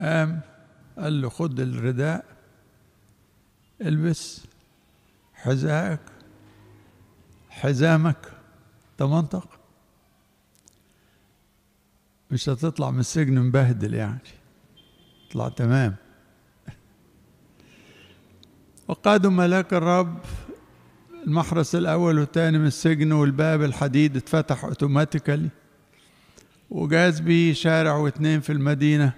قام قال له خد الرداء البس حذائك حزامك تمنطق مش هتطلع من السجن مبهدل يعني اطلع تمام وقادوا ملاك الرب المحرس الأول والثاني من السجن والباب الحديد اتفتح اوتوماتيكالي وجاز بيه شارع واتنين في المدينة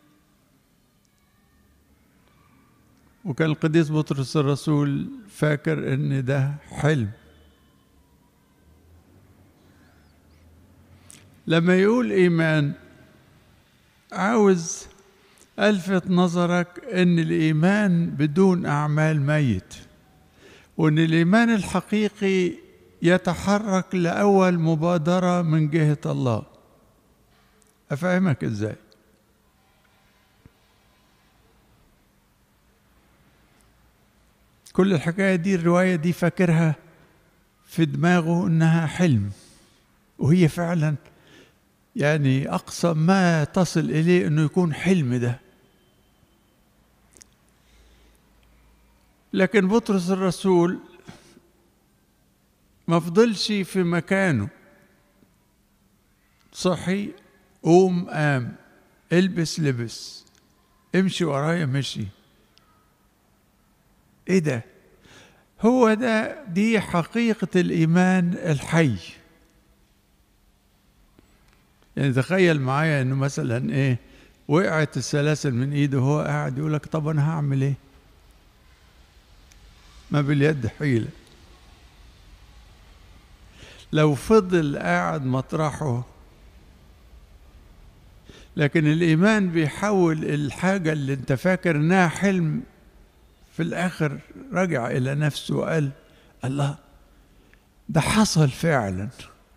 وكان القديس بطرس الرسول فاكر ان ده حلم لما يقول ايمان عاوز الفت نظرك ان الايمان بدون اعمال ميت وان الايمان الحقيقي يتحرك لاول مبادره من جهه الله افهمك ازاي كل الحكايه دي الروايه دي فاكرها في دماغه انها حلم وهي فعلا يعني اقصى ما تصل اليه انه يكون حلم ده لكن بطرس الرسول ما فضلش في مكانه صحي قوم قام البس لبس امشي ورايا مشي ايه ده هو ده دي حقيقة الإيمان الحي يعني تخيل معايا انه مثلا ايه وقعت السلاسل من ايده وهو قاعد يقول لك طب انا هعمل ايه ما باليد حيلة لو فضل قاعد مطرحه لكن الإيمان بيحول الحاجة اللي أنت فاكر إنها حلم في الآخر رجع إلى نفسه وقال الله ده حصل فعلا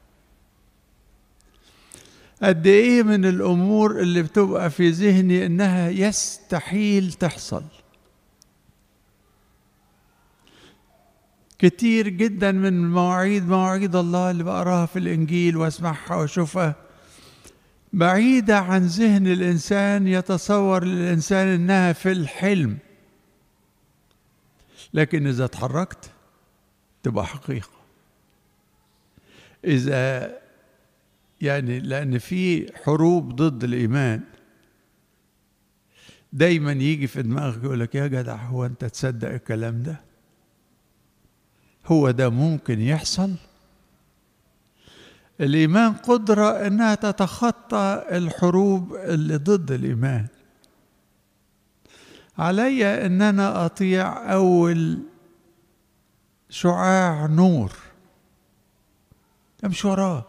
قد إيه من الأمور اللي بتبقى في ذهني إنها يستحيل تحصل كتير جدا من مواعيد مواعيد الله اللي بقراها في الإنجيل وأسمعها وأشوفها بعيدة عن ذهن الإنسان يتصور الإنسان إنها في الحلم لكن إذا اتحركت تبقى حقيقة إذا يعني لأن في حروب ضد الإيمان دايما يجي في دماغك يقول لك يا جدع هو أنت تصدق الكلام ده هو ده ممكن يحصل الإيمان قدرة إنها تتخطى الحروب اللي ضد الإيمان علي إن أنا أطيع أول شعاع نور أمشي وراه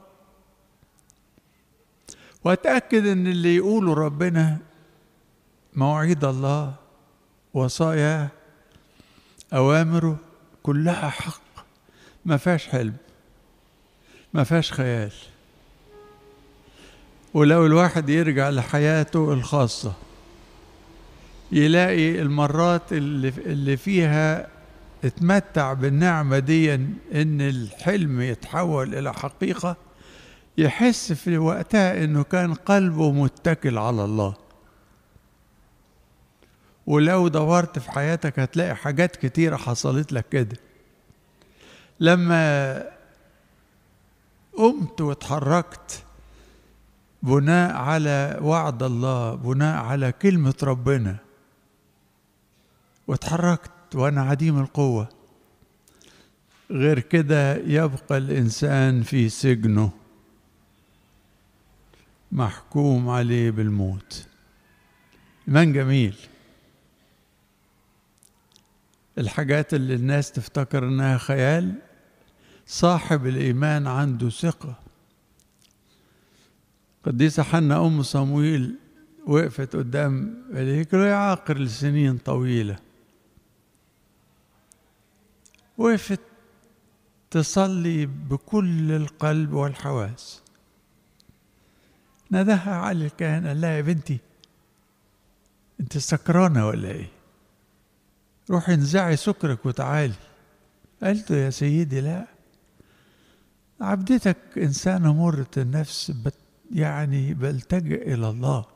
وأتأكد إن اللي يقوله ربنا مواعيد الله وصاياه أوامره كلها حق ما فيهاش حلم ما فيهاش خيال ولو الواحد يرجع لحياته الخاصة يلاقي المرات اللي, اللي فيها اتمتع بالنعمة دي ان الحلم يتحول الى حقيقة يحس في وقتها انه كان قلبه متكل على الله ولو دورت في حياتك هتلاقي حاجات كتيرة حصلت لك كده لما قمت واتحركت بناء على وعد الله بناء على كلمة ربنا واتحركت وأنا عديم القوة غير كده يبقى الإنسان في سجنه محكوم عليه بالموت إيمان جميل الحاجات اللي الناس تفتكر انها خيال صاحب الايمان عنده ثقه قديسة حنا أم صمويل وقفت قدام الهيكل وهي عاقر لسنين طويلة وقفت تصلي بكل القلب والحواس ناداها علي الكاهن قال لها يا بنتي انت سكرانة ولا ايه روحي انزعي سكرك وتعالي قالت يا سيدي لا عبدتك إنسانة مرة النفس بت يعني بلتجئ إلى الله